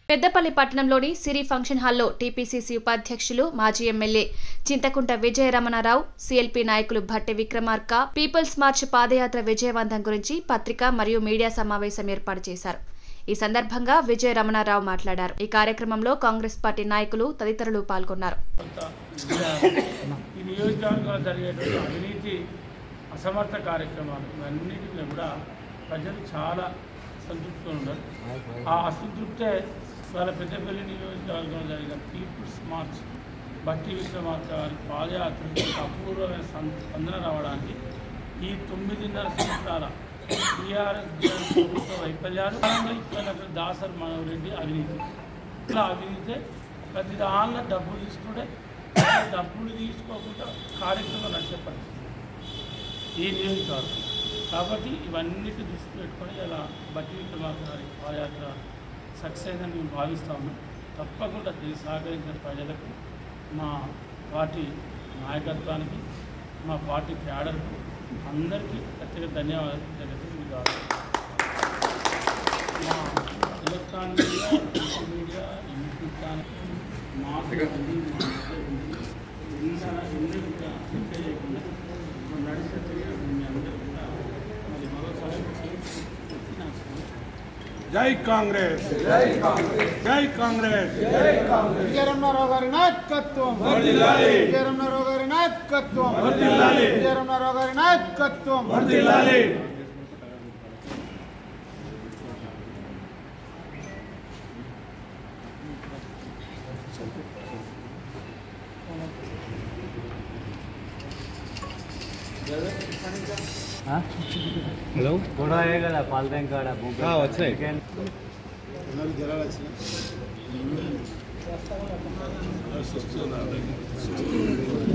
పెద్దపల్లి పట్టణంలోని సిరి ఫంక్షన్ హాల్లో టీపీసీసీ ఉపాధ్యక్షులు మాజీ ఎమ్మెల్యే చింతకుంట విజయ రమణారావు సీఎల్పీ నాయకులు భట్టి విక్రమార్క పీపుల్స్ మార్చ్ పాదయాత్ర విజయవంతం గురించి పత్రిక మరియు మీడియా సమావేశం ఏర్పాటు చేశారు ఈ సందర్భంగా విజయ రమణారావు మాట్లాడారు ఈ కార్యక్రమంలో కాంగ్రెస్ పార్టీ నాయకులు తదితరులు పాల్గొన్నారు కొంత విజయాలు. ఈ నియోజకవర్గంలో జరిగేటువంటి అవినీతి అసమర్థ కార్యక్రమాలు ఇవన్నిటిని కూడా ప్రజలు చాలా సంతృప్తిగా ఉన్నారు ఆ అసంతృప్తే వాళ్ళ పెద్దపల్లి నియోజకవర్గంలో జరిగిన పీపుల్స్ మార్చ్ బట్టి విక్రమార్క గారి పాదయాత్రకు అపూర్వమైన సం- స్పందన రావడానికి ఈ తొమ్మిదిన్నర సంవత్సరాల టీఆర్ఎస్ ప్రభుత్వ వైఫల్యాలు కారణంగా ఇక్కడ దాసర్ మనోరెడ్డి అవినీతి ఇట్లా అవినీతే ప్రతి దానిలో డబ్బులు తీసుకుంటే డబ్బులు తీసుకోకుండా కార్యక్రమం నడిచే పరిస్థితి ఈ నియోజకవర్గం కాబట్టి ఇవన్నిటి దృష్టి పెట్టుకొని ఇలా బట్టి విక్రమార్క గారి పాదయాత్ర సక్సెస్ అయిందని మేము భావిస్తాము తప్పకుండా దీన్ని సహకరించిన ప్రజలకు మా పార్టీ నాయకత్వానికి మా పార్టీ క్యాడర్కు అందరికీ ప్రత్యేక ధన్యవాదాలు జరుగుతుంది కాదు మా electronic media social media YouTube channel మాకు అన్ని మా దగ్గర ఉంది. ఇంకా ఎన్ని కూడా చెప్పే చేయకుండా ఇప్పుడు నడిచే తెలియదు మీ అందరూ కూడా మరి మరోసారి నాకు జై కాంగ్రెస్ జై కాంగ్రెస్ విజయరమణారావు గారి నాయకత్వం వర్ధిల్లాలి. విజయరమణారావు గారి నాయకత్వం వర్ధిల్లాలి. విజయరమణారావు గారి నాయకత్వం వర్ధిల్లాలి హలో కూడా కదా పాలటైం కాడ వచ్చాయి వస్తున్నారు